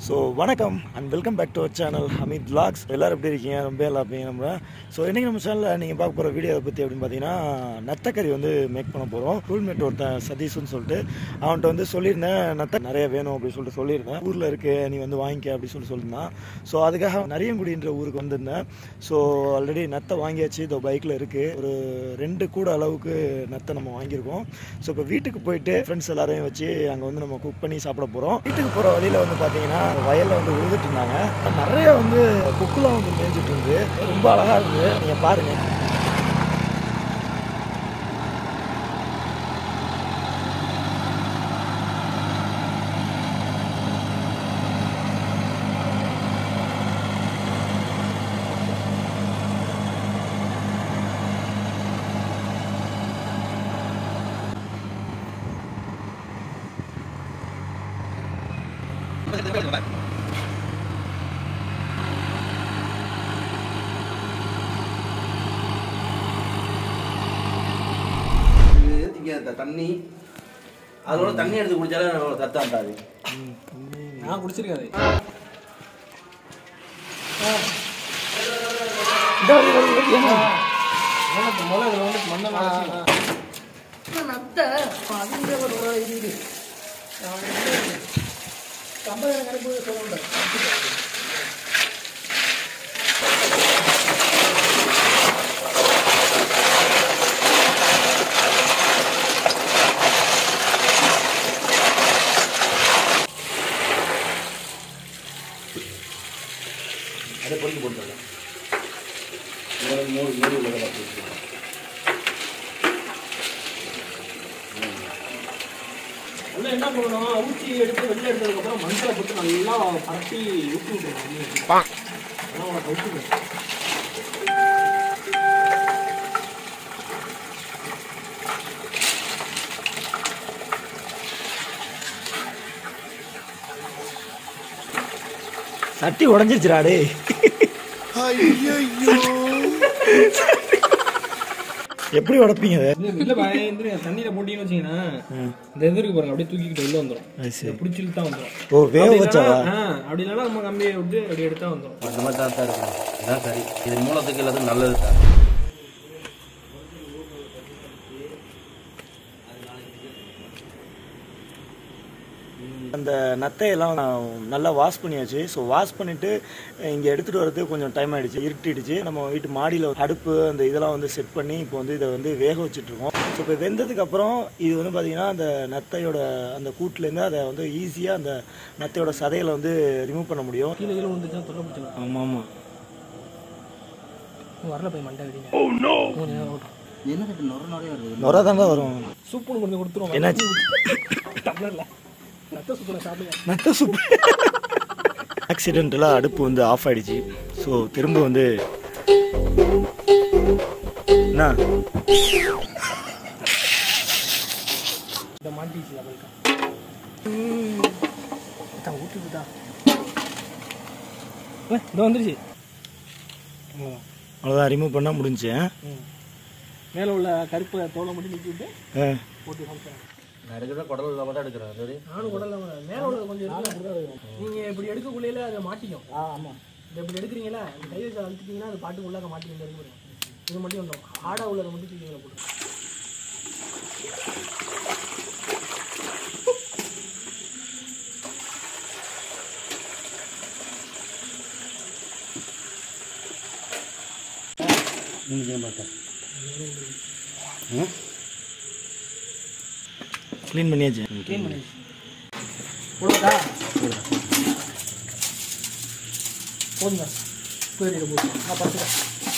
So வணக்கம் and welcome back to our channel Hameed vlogs எல்லாரும் எப்படி இருக்கீங்க ரொம்ப நல்லா இருப்பீங்க நம்ம ஸோ இன்றைக்கி நம்ம சேனலில் நீங்கள் பார்க்க போகிற வீடியோ பற்றி அப்படின்னு பார்த்தீங்கன்னா நத்தக்கறி வந்து மேக் பண்ண போகிறோம் ரூல்மேட் ஒருத்தன் சதீஷ்னு சொல்லிட்டு அவன்கிட்ட வந்து சொல்லியிருந்தேன் நத்த நிறைய வேணும் அப்படின்னு சொல்லிட்டு சொல்லியிருந்தேன் ஊரில் இருக்கு நீ வந்து வாங்கிக்க அப்படின்னு சொல்லிட்டு சொல்லியிருந்தான் ஸோ அதுக்காக நரியங்குடின்ற ஊருக்கு வந்திருந்தேன் ஸோ ஆல்ரெடி நத்தை வாங்கியாச்சு இதோ பைக்கில் இருக்குது ஒரு ரெண்டு கூட அளவுக்கு நத்தை நம்ம வாங்கியிருக்கோம் ஸோ இப்போ வீட்டுக்கு போயிட்டு ஃப்ரெண்ட்ஸ் எல்லாரையும் வச்சு அங்கே வந்து நம்ம குக் பண்ணி சாப்பிட போகிறோம் வீட்டுக்கு போகிற வழியில் வந்து பார்த்தீங்கன்னா வயலில் வந்து உழுதுட்டு இருந்தாங்க நிறைய வந்து குக்குலாம் வந்து மேய்ஞ்சிட்டு இருந்து ரொம்ப அழகாக இருந்தது நீங்கள் பாருங்கள் இது இங்க இந்த தண்ணி அதோட தண்ணி எடுத்து குடிச்சாலே நம்மளோட சத்தம் வந்தாது நான் குடிச்சிருக்கேன் அது ஏன்னா முதல்ல இதில் வந்து மண்ணெல்லாம் அரைச்சிக்கலாம். நத்தை அதுங்க ஒரு இது இது கம்பெனி கணக்கு சொல்லுங்க அதை பொறுக்கி போட்டுருங்க மூணு மூணு மூணு உலக பார்த்து உள்ள என்ன பண்ணணும் ஊற்றி எடுத்து வெளில எடுத்ததுக்கப்புறம் மண்ணில் போட்டு நல்லா பரட்டி ஊற்றி விட்டுருணும் அதான் உனக்கு ஊற்றி சட்டி உடஞ்சிருச்சுடா டேய் எப்படி உடப்பீங்க அதை இல்லை பயந்து தண்ணியில் போட்டீங்கன்னு வச்சிங்கன்னா இந்த இது இருக்கு பாருங்க அப்படியே தூக்கிக்கிட்டு வெளில வந்துடும் அது சரி. பிடிச்சி இழுத்தா வந்துடும் ஓ வேக வச்சாவா அப்படி இல்லைன்னா நம்ம கம்பியை விட்டு அப்படி எடுத்தா வந்துடும் அந்த மாதிரி தான் தான் இருக்கும் இதான் சரி இது மூலத்துக்கு எல்லாத்துக்கும் நல்லது தான் அந்த நத்தையெல்லாம் நான் நல்லா வாஷ் பண்ணியாச்சு ஸோ வாஷ் பண்ணிவிட்டு இங்கே எடுத்துகிட்டு வரதுக்கு கொஞ்சம் டைம் ஆயிடுச்சு இருட்டிடுச்சு நம்ம வீட்டு மாடியில் அடுப்பு அந்த இதெல்லாம் வந்து செட் பண்ணி இப்போ வந்து இதை வந்து வேக வச்சுட்ருக்கோம் ஸோ இப்போ வெந்ததுக்கு அப்புறம் இது வந்து பார்த்திங்கன்னா அந்த நத்தையோட அந்த கூட்டிலேருந்து அதை வந்து ஈஸியாக அந்த நத்தையோட சதையில வந்து ரிமூவ் பண்ண முடியும் கீழே கீழே வந்துச்சுன்னா தொல்லை பிடிச்சிடும் ஆமாம் ஆமாம் வரல போய் மண்டை வெடிங்க என்ன கட்டு நொற நொறைய வருது நுர தாங்க வரும் சூப்புன்னு கொஞ்சம் கொடுத்துருவோம் என்னாச்சு டம்ளர்ல ரத்த சூப்பில் சாப்பிடுங்க நத்தை சூப் ஆக்சிடென்டலாக அடுப்பு வந்து ஆஃப் ஆயிடுச்சு ஸோ திரும்ப வந்து என்ன இந்த மாட்டிச்சு அவளுக்கு தான் ஊற்றுக்குதா இந்த வந்துருச்சு அவ்வளோதான் ரிமூவ் பண்ணால் முடிஞ்சு மேலே உள்ள கருப்பு தோலை மட்டும் நீக்கி விட்டு ஆ போட்டு சமைச்சேன் நான் எடுக்கிறத குடல் இல்லாம தான் எடுக்கிறேன் சரி நானும் உடல்ல மேலே உள்ள கொஞ்சம் இருக்கு நீங்கள் இப்படி எடுக்கக்குள்ளே அதை மாட்டிக்கும் ஆ ஆமாம் இதை இப்படி எடுக்கிறீங்களா இந்த கை வச்சு அழுத்திட்டீங்கன்னா அது பாட்டுக்கு உள்ளாக மாட்டிக்கும் இந்த இருக்கு பாருங்க. இது மட்டும் வந்துடும் ஆடா உள்ளதை மட்டும் தூக்கி இதில் போட்டு நீங்கள் பார்த்தேன் க்ளீன் பண்ணியாச்சு க்ளீன் பண்ணி போடுதா போடுங்க போயிட்டு போட்டு நான் பார்த்துக்கிறேன்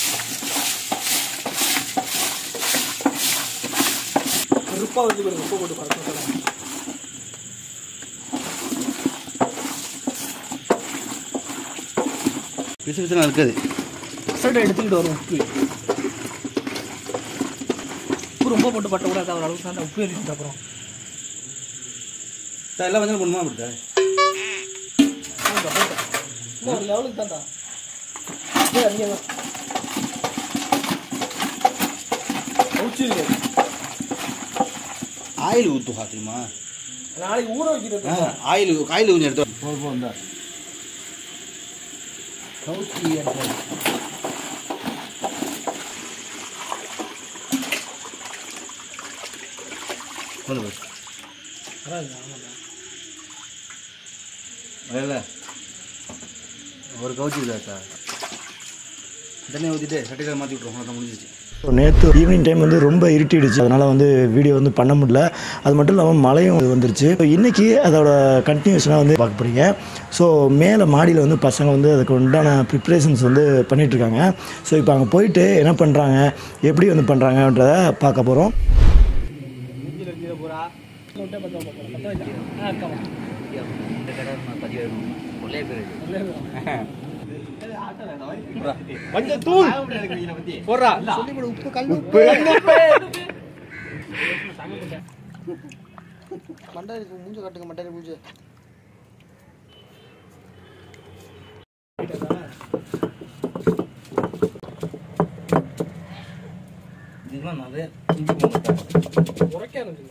ருப்பா வந்து பாருங்க உப்பு போட்டு பார்த்து பிசு பிசுலாம் இருக்குது ரிசல்ட் எடுத்துக்கிட்டு வரும் உப்பு உப்பு ரொம்ப போட்டு பட்ட கூட ஒரு அளவுக்கு தான் உப்பு ஏறிட்டு அப்புறம் சார் எல்லாம் வந்து பண்ணுமா அப்படி சார் இன்னும் ஒரு லெவலுக்கு தான்டா ஏன் அதிகம் தான் கவுச்சிருக்கு ஆயில் ஊற்றுவா தெரியுமா நாளைக்கு ஊற வைக்கிறது ஆயில் ஆயில் கொஞ்சம் எடுத்து போ போ இந்தா கவுச்சி எடுத்து கொண்டு போய் வராது ஆமாம் வரல ஒரு கவுச்சி இருக்கா சார் தண்ணி ஊற்றிட்டு சட்டியில் மாற்றி விட்ருவோம் அவ்வளோதான் முடிஞ்சிச்சு ஸோ நேற்று ஈவினிங் டைம் வந்து ரொம்ப இருட்டிடுச்சு அதனால் வந்து வீடியோ வந்து பண்ண முடியல அது மட்டும் இல்லாமல் மழையும் வந்துருச்சு ஸோ இன்றைக்கி அதோட கண்டினியூஷனாக வந்து பார்க்க போகிறீங்க ஸோ மேலே மாடியில் வந்து பசங்க வந்து அதுக்கு உண்டான ப்ரிப்ரேஷன்ஸ் வந்து பண்ணிகிட்ருக்காங்க ஸோ இப்போ அங்கே போயிட்டு என்ன பண்ணுறாங்க எப்படி வந்து பண்ணுறாங்கன்றத பார்க்க போகிறோம் விட்டா பத்து ரூபா போடுறேன். பத்து வைக்கலாம். ஆ இருக்காமா இந்த கடை பதிவேறணும் ஒரே பேர் இதுதான் நிறைய இஞ்சி போட்டு உரைக்க ஆரம்பிச்சுங்க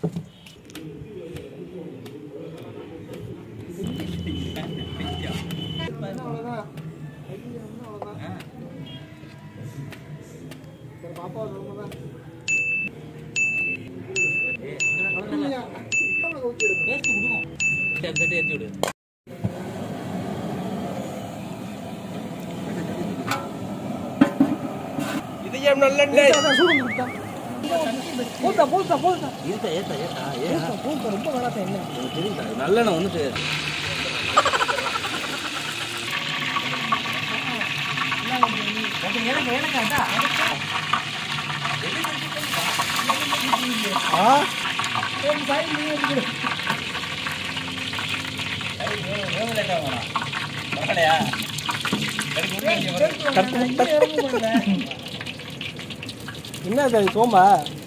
ஏற்றி விடு போத்தா போத்தா போத்தா ஏத்தா ஏத்தா ஏத்தா ஏ போத்தா ரொம்ப வேணாத்த என்ன எனக்கு தெரியுதா நல்லெண்ணெய் வந்துட்டு என்ன அது சோம்பா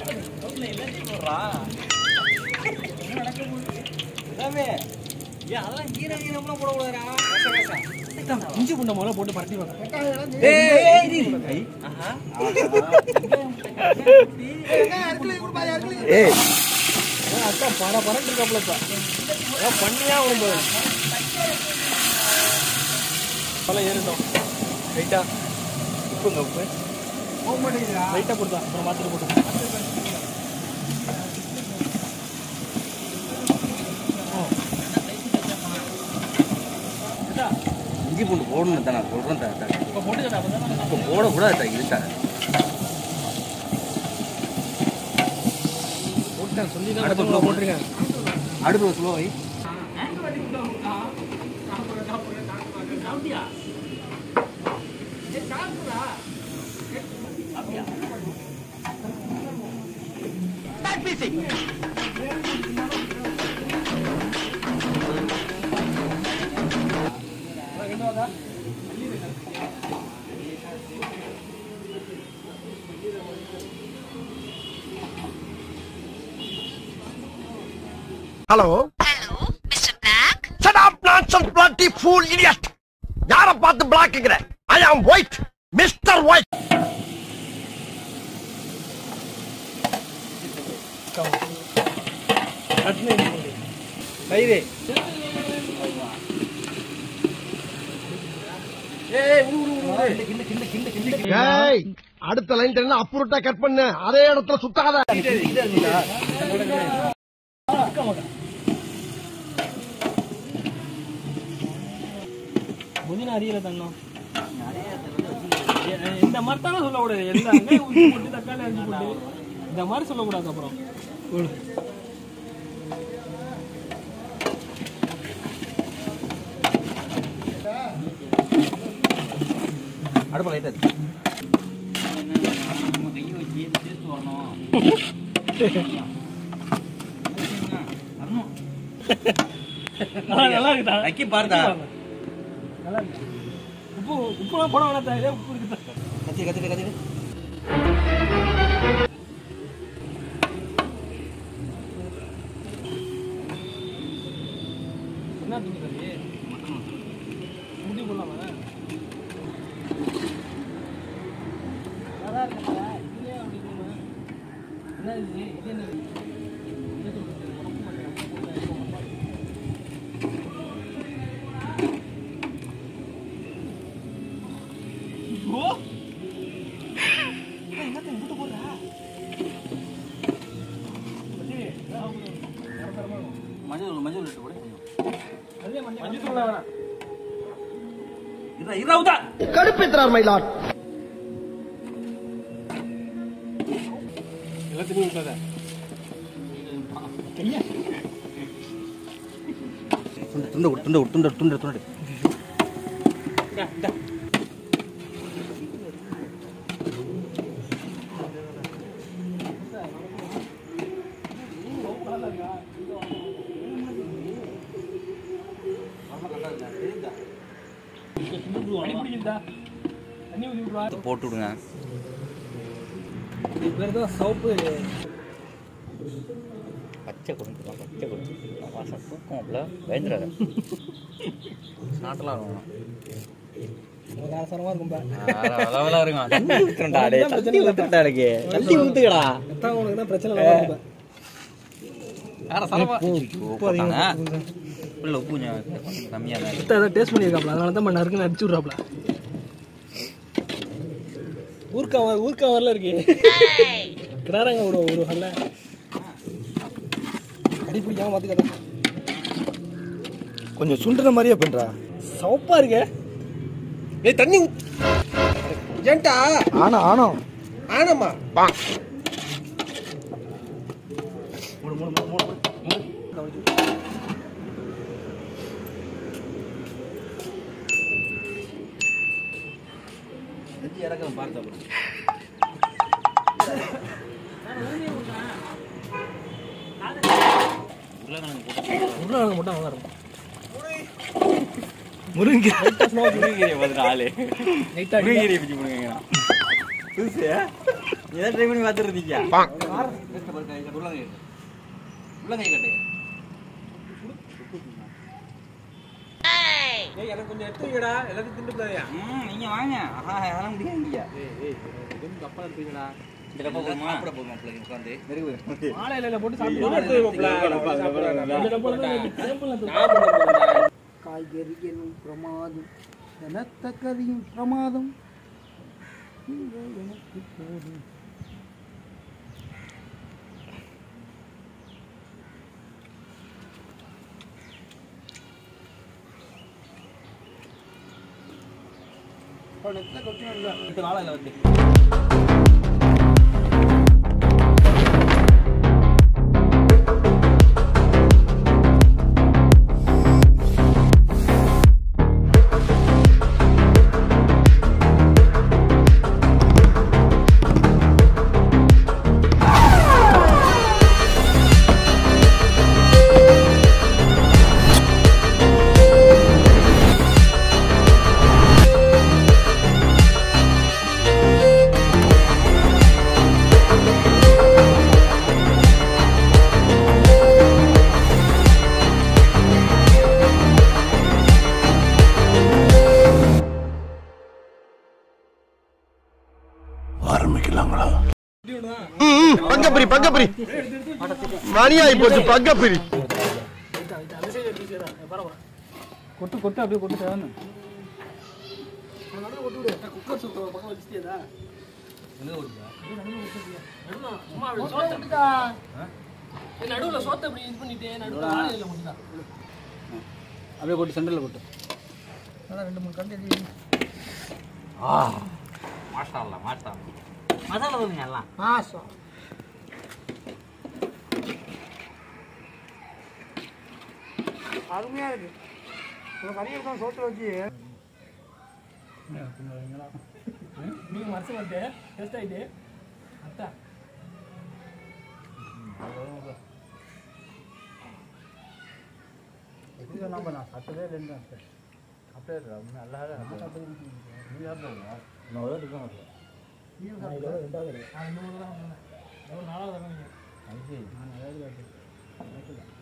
இஞ்சி புண்டை முதல்ல போட்டு பரட்டி வாங்க ஏய் அக்கா பர பரட்டு இருக்காப்லப்பா அதான் பண்ணியா வரும்போது பல ஏறிட்டோம் ரைட்டா உப்புங்க உப்பு ரைட்டா கொடுத்தா அப்புறம் மாத்திட்டு போட்டு இஞ்சி பூண்டு போடணும் தான் நான் சொல்கிறேன் தா தா இப்போ போட்டுக்கிட்டா அப்போ இப்போ போடக்கூடாது தா இருக்கா போட்டேன் சொல்லி தான் அடுப்பு அடுப்பு போட்டுருங்க அடுப்பு ஸ்லோ வை hello Hello, Mr. Black. shut up nonsense bloody fool idiot யார பார்த்து பிளாக்குங்கிற ஐ ஆம் ஒயிட் மிஸ்டர் ஒயிட் கைதே ஏய் அடுத்த லைன் தெரியும் அப்புறட்டா கட் பண்ணு அதே இடத்துல சுத்தாத புதினா அறியல தண்ணம் இந்த மாதிரி தானே சொல்லக்கூடாது எல்லா வெங்காயம் ஊத்தி போட்டு தக்காளி அரிஞ்சு போட்டு இந்த மாதிரி சொல்லக்கூடாது அப்புறம் போடு. அடுப்பு லைட்டாக ஆ, நல்லா இருக்குதா வைக்கி பாருடா நல்லா இருக்கு உப்பு உப்புலாம் போட வேணாம் தா, இதே உப்பு இருக்குதா கத்தி கத்தி கத்தி என்ன துணி தம்பி முடி போடலாமா நல்லா இருக்குதா இதுலயே அப்படி இருக்குமா? என்ன இது இது என்ன என்ன சொல்றது? உடம்பு மட்டும் அப்படியே போட்டு அடிக்க மாட்டோம். டெஸ்டிங்லாம் வேணாம் இரா இரா உதா கடுப்பேத்துறார் மயிலாட் எல்லாத்தையும் விட்டாத துண்டு துண்டு விடு, துண்டு விடு, துண்டு விடு, துண்டு விடு, துண்டு விடு. அடி பிடிக்குதா தண்ணி ஊற்றி விட்ருவா போட்டு விடுங்க இது பேர் தான் சோப்பு பச்சை கொடுத்துக்கலாம் பச்சை கொடுத்துக்கலாம் வாசம் தூக்கம் அப்பல பயந்துடாத நாட்டெல்லாம் வேணும் அவசரமாக இருக்கும்பா அளவெல்லாம் இருக்கும் தண்ணி ஊத்துறா டே தண்ணி ஊத்துறா எனக்கு தண்ணி ஊத்துக்கடா எத்தான் உனக்கு தான் பிரச்சனை இல்லாம இருக்கும்பா வேற சலவா உப்பு அதிகமாக உள்ள உப்பு கொஞ்சம் கம்மியாக தான் எத்தான் அதை டேஸ்ட் பண்ணியிருக்காப்ல அதனால தான் நறுக்குன்னு அடிச்சு விட்றாப்ல ஊர்க்கா வ- ஊர்க்கா வரல இருக்கு கிடாராங்க ஒரு ஒரு ஹல்ல அடி பிடிக்காம பார்த்துக்கதான் கொஞ்சம் சுண்டுற மாதிரியே பண்றா சவப்பா இருக்கு ஏய் தண்ணி ஏன்டா ஆனா ஆனோ ஆனம்மா செஞ்சு இறக்கம் பார்த்து அப்புறம் உருளைக்கிழங்கு போட்டு உருளைக்கிழங்கு மட்டும் நல்லா இருக்கும் முருங்கை முருங்கைக்கீரை பார்த்துட்டு ஆளு லைட்டாக முருங்கைக்கீரை பிச்சு போடுங்க புதுசு நீ தான் ட்ரை பண்ணி பார்த்துருந்தீங்க உருளைங்கை உருளைங்கை கட்டு ஏய் எனக்கு கொஞ்சம் எடுத்துங்கடா எல்லாத்தையும் திண்டு போதாயா ம் நீங்க வாங்க ஆஹா அதெல்லாம் முடியாதுங்க எதுவும் தப்பா எடுத்துங்கடா இந்த டப்பா போடுமா சாப்பிட போடுமா பிள்ளைங்க உட்காந்து நெருங்கு மாலை இலையில போட்டு சாப்பிட்டு காய்கறிகளும் பிரமாதம் எனத்தக்கதியும் பிரமாதம் இங்கே எனக்கு போதும் காலையில் வந்து பங்கப்பிரி பங்கப்பிரி மணியாகி போச்சு பங்கப்பிரி கொட்டு கொட்டு அப்படியே கொட்டு தேவை கொட்டு விடு குக்கர் சுத்த பக்கம் வச்சுட்டியதா நடுவுல சோத்தை இப்படி இது பண்ணிட்டு நடுவுல வாழையில கொட்டுதா அப்படியே கொட்டு சென்டரில் கொட்டு ரெண்டு மூணு கண்டு மாஷா அல்லா மாஷா மசாலா சொல்லுங்க எல்லாம் மாசம் அருமையா இருக்கு உனக்கு கறி எடுத்தான் சோத்துல வச்சு நீங்க மரசு வந்து டெஸ்ட் ஆயிட்டு அத்தா நம்ம நான் சட்டவே இல்லைன்னு அப்படியே நல்லா ரெண்டாவது ரெண்டாவது நாலாவது